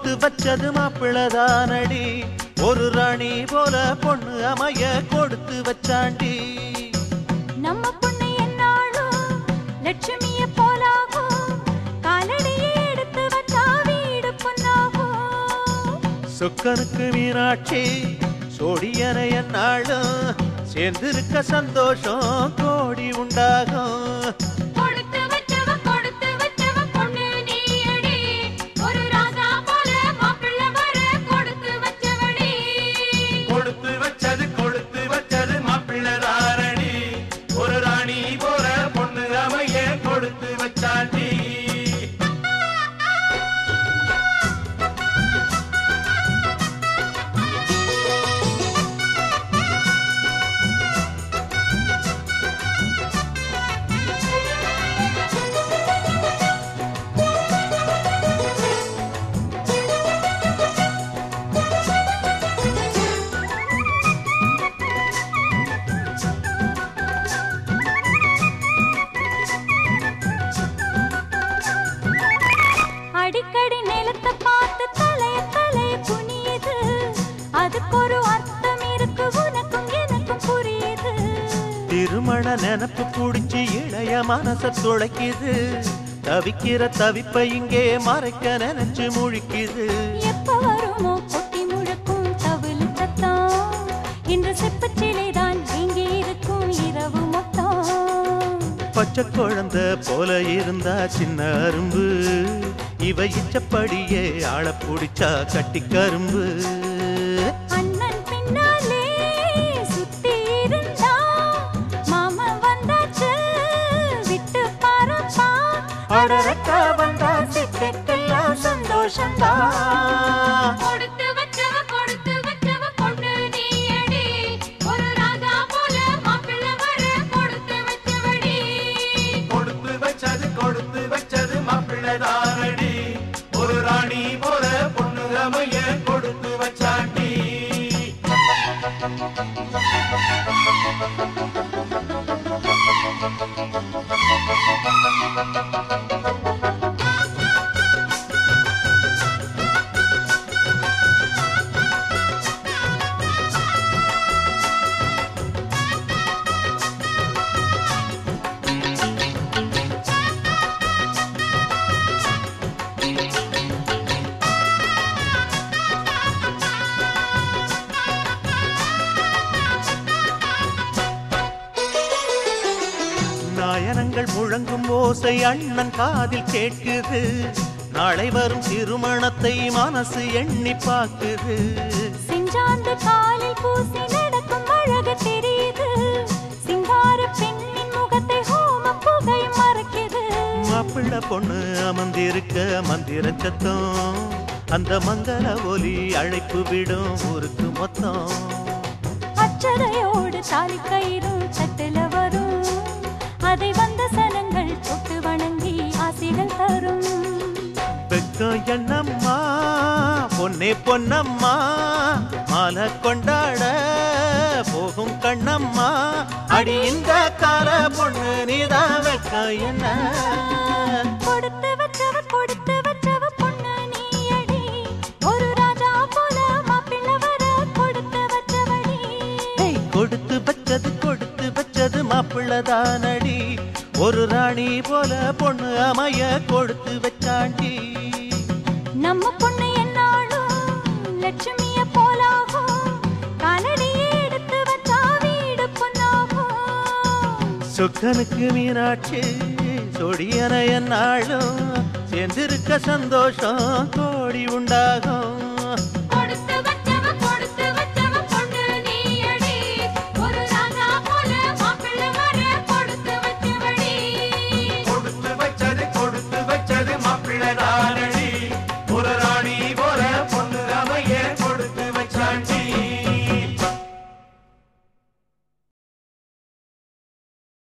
கொடுத்து வச்சது மாப்பிள்ளதானடி ஒரு ராணி போல பொண்ணு அமைய கொடுத்து வச்சாண்டி நம்ம பொண்ணு என்னாலும் லட்சுமிய போலாகும் காலடியை எடுத்து வச்சா வீடு பொண்ணாகும் சொக்கனுக்கு மீனாட்சி சோடியன என்னாலும் சேர்ந்திருக்க சந்தோஷம் கோடி உண்டாகும் கொடுத்து வச்சவ கொடுத்து வச்சவ பொண்ணு நீயடி ஒரு ராஜா போல மாப்பிள்ள வர கொடுத்து வச்சவடி கொடுத்து வச்சது கொடுத்து வச்சது மாப்பிள்ளதாரணி ஒரு ராணி போல பொண்ணு அமைய கொடுத்து வச்சாண்டி அடிக்கடி நிலத்தை பார்த்து தலைய தலைய குனியுது அதுக்கு ஒரு அர்த்தம் இருக்கு உனக்கும் எனக்கும் புரியுது திருமண நினப்பு புடிச்சு இளைய மனச துளைக்குது தவிக்கிற தவிப்பை இங்கே மறைக்க நினைச்சு முழிக்குது எப்ப வருமோ கொட்டி முழக்கும் தவிழு சத்தம் இன்று செப்பச்சிலைதான் இங்கே இருக்கும் இரவு மொத்தம் பச்சை குழந்தை போல இருந்தா சின்ன அரும்பு இவ இச்சப்படியே ஆள புடிச்சா கட்டி கரும்பு அண்ணன் பின்னாலே சுத்தி இருந்தா மாமன் வந்தாச்சு விட்டு பாருப்பா அடரக்கா வந்தா சிக்கெல்லாம் சந்தோஷம்தான் கொடுத்து வச்சவ கொடுத்து வச்சவ பொண்ணு நீயடி ஒரு ராஜா போல மாப்பிள்ளை வர கொடுத்து வச்சவடி கொடுத்து வச்சது கொடுத்து வச்சது மாப்பிள்ளதாரடி ஒரு ராணி போல பொண்ணு அமைய கொடுத்து வச்சாண்டி நாயனங்கள் முழங்கும் ஓசை அண்ணன் காதில் கேட்குது நாளை வரும் திருமணத்தை மனசு எண்ணி பார்க்குது செஞ்சாந்து காலில் பூசி நடக்கும் அழகு தெரியுது சிங்கார பெண்ணின் முகத்தை ஹோம புகை மறைக்குது மாப்பிள்ளை பொண்ணு அமர்ந்திருக்க மந்திர சத்தம் அந்த மங்கள ஒலி அழைப்பு விடும் ஊருக்கு மொத்தம் அச்சதையோடு தாலி கயிறும் தட்டுல வரும் அதை வந்த சனங்கள் தொட்டு வணங்கி ஆசைகள் தரும் வெக்கம் என்னம்மா பொன்னே பொன்னம்மா மாலை கொண்டாட போகும் கண்ணம்மா அடி இந்த கால பொண்ணு நீதான் வெக்கம் என்ன கொடுத்து வச்சவ கொடுத்து வச்சவ பொண்ணு நீயடி ஒரு ராஜா போல மாப்பிள்ளை வர கொடுத்து வச்சவடி ஏய், கொடுத்து வச்சது கொடுத்து வச்சது மாப்பிள்ளதானடி ஒரு ராணி போல பொண்ணு அமைய கொடுத்து வச்சாண்டி நம்ம பொண்ணு என்னாலும் லட்சுமிய போலாகும் காலடியை எடுத்து வச்சா வீடு பொண்ணாகும் சொக்கனுக்கு மீனாட்சி சொடியன என்னாலும் சேர்ந்திருக்க சந்தோஷம் கோடி உண்டாகும்